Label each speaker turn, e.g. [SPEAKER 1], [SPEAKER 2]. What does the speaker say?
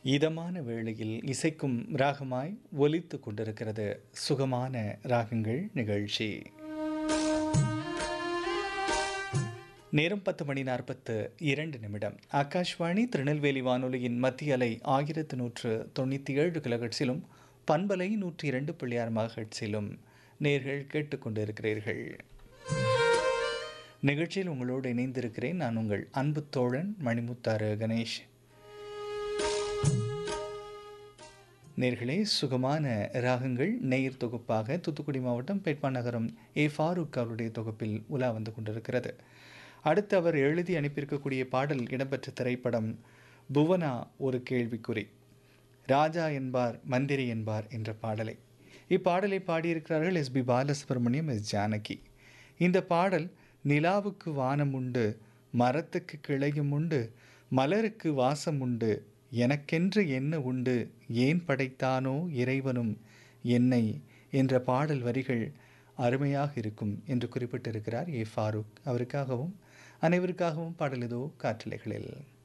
[SPEAKER 1] இதமான வேளையில் இசைக்கும் ராகமாய் ஒலித்து கொண்டிருக்கிறது சுகமான ராகங்கள் நிகழ்ச்சி நேரம் பத்து மணி நாற்பத்து இரண்டு நிமிடம் ஆகாஷ்வாணி திருநெல்வேலி வானொலியின் மத்திய அலை ஆயிரத்து நூற்று தொண்ணூற்றி ஏழு கிலோஹெட்ஸிலும் பண்பலை நூற்றி இரண்டு புள்ளியார் மகட்ஸிலும் நேர்கள் கேட்டுக்கொண்டிருக்கிறீர்கள் நிகழ்ச்சியில் உங்களோடு இணைந்திருக்கிறேன் நான் உங்கள் அன்பு தோழன் மணிமுத்தாறு கணேஷ் நேர்களே சுகமான ராகங்கள் நேயர் தொகுப்பாக தூத்துக்குடி மாவட்டம் பேட்மா நகரம் ஏ ஃபாரூக் அவருடைய தொகுப்பில் உலா வந்து கொண்டிருக்கிறது அடுத்து அவர் எழுதி அனுப்பியிருக்கக்கூடிய பாடல் இடம்பெற்ற திரைப்படம் புவனா ஒரு கேள்விக்குறி ராஜா என்பார் மந்திரி என்பார் என்ற பாடலை இப்பாடலை பாடியிருக்கிறார்கள் S P Balasubramaniam S Janaki இந்த பாடல் நிலாவுக்கு வானம் உண்டு மரத்துக்கு கிளையும் உண்டு மலருக்கு வாசம் உண்டு எனக்கென்று என்ன உண்டு ஏன் படைத்தானோ இறைவனும் என்னை என்ற பாடல் வரிகள் அருமையாக இருக்கும் என்று குறிப்பிட்டிருக்கிறார் ஏ ஃபாரூக் அவருக்காகவும் அனைவருக்காகவும் பாடல் இதோ காற்றலைகளில்